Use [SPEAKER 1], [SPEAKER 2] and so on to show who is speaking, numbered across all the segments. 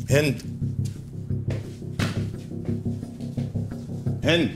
[SPEAKER 1] هند هند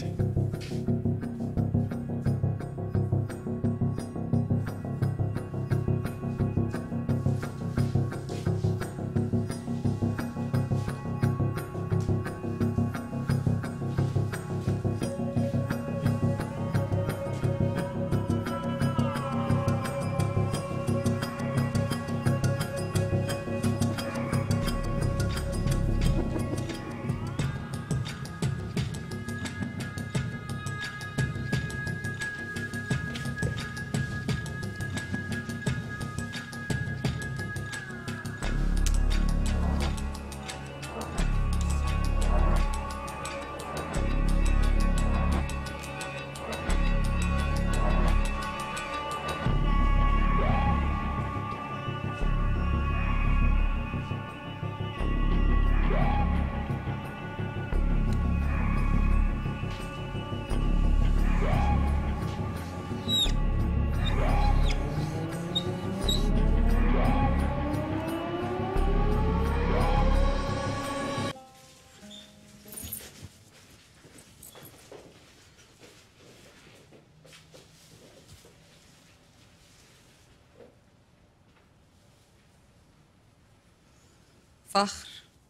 [SPEAKER 2] فخر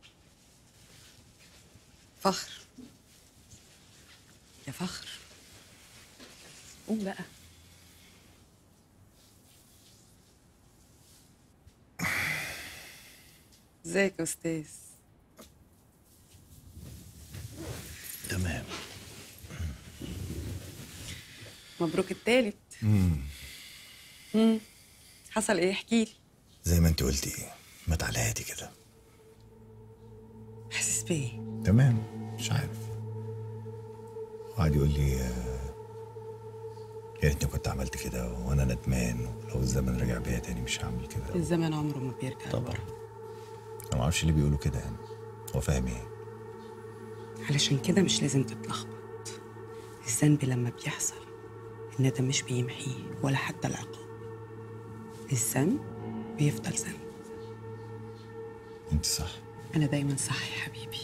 [SPEAKER 2] فخر يا فخر قوم بقى ازيك يا استاذ
[SPEAKER 1] تمام
[SPEAKER 2] مبروك التالت امم حصل ايه احكي لي
[SPEAKER 1] زي ما انت قلتي مات على هادي كده
[SPEAKER 2] حاسس بايه
[SPEAKER 1] تمام مش عارف وقعد يقول لي آه، يا ريتني كنت عملت كده وانا ندمان ولو الزمن رجع بيا تاني مش هعمل كده
[SPEAKER 2] الزمن عمره ما بيرجع
[SPEAKER 1] طبعا انا ما اعرفش ليه بيقولوا كده يعني هو فاهم ايه
[SPEAKER 2] علشان كده مش لازم تتلخبط الذنب لما بيحصل الندم مش بيمحيه ولا حتى العقاب الذنب بيفضل ذنب
[SPEAKER 1] انت صح
[SPEAKER 2] انا دايما صح يا حبيبي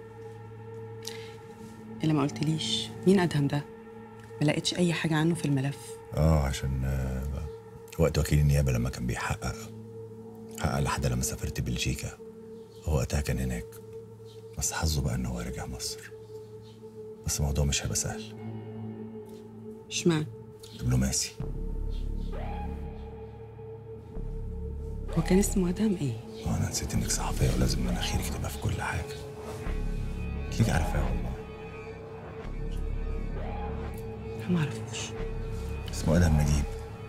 [SPEAKER 2] الا ما قلتليش مين ادهم ده ما لقيتش اي حاجه عنه في الملف
[SPEAKER 1] اه عشان آه، وقت وكيل النيابه لما كان بيحقق حقق لحد لما سافرت بلجيكا هو وقتها كان هناك بس حظه بقى ان هو رجع مصر بس الموضوع مش هيبقى سهل
[SPEAKER 2] اشمعنى
[SPEAKER 1] دبلوماسي
[SPEAKER 2] هو كان اسمه ادهم ايه
[SPEAKER 1] اه انا نسيت انك صحفيه ولازم مناخيرك تبقى في كل حاجه اكيد عارفاه والله
[SPEAKER 2] انا ما اعرفوش
[SPEAKER 1] اسمه ادهم نجيب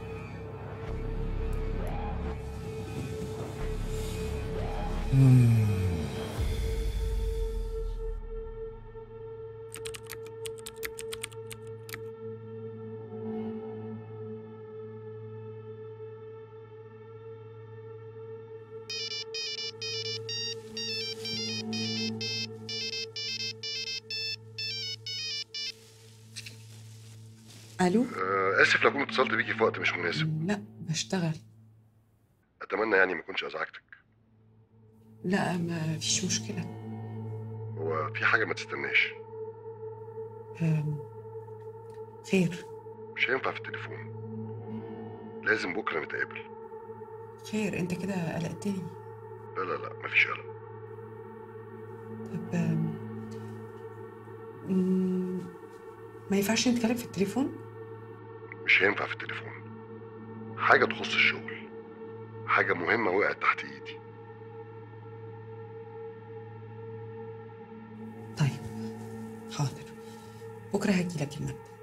[SPEAKER 2] الو
[SPEAKER 3] آه، اسف لو كنت اتصلت بيكي في وقت مش مناسب
[SPEAKER 2] لا بشتغل
[SPEAKER 3] اتمنى يعني ما اكونش ازعجتك
[SPEAKER 2] لا ما فيش مشكله
[SPEAKER 3] هو في حاجه ما تستناش
[SPEAKER 2] أم، خير
[SPEAKER 3] مش هينفع في التليفون لازم بكره نتقابل
[SPEAKER 2] خير انت كده قلقتني
[SPEAKER 3] لا لا لا مفيش قلق
[SPEAKER 2] طب أم، مم، ما ينفعش نتكلم في التليفون
[SPEAKER 3] مش هينفع في التليفون حاجه تخص الشغل حاجه مهمه وقعت تحت ايدي
[SPEAKER 2] طيب حاضر بكره هجيلك المكتب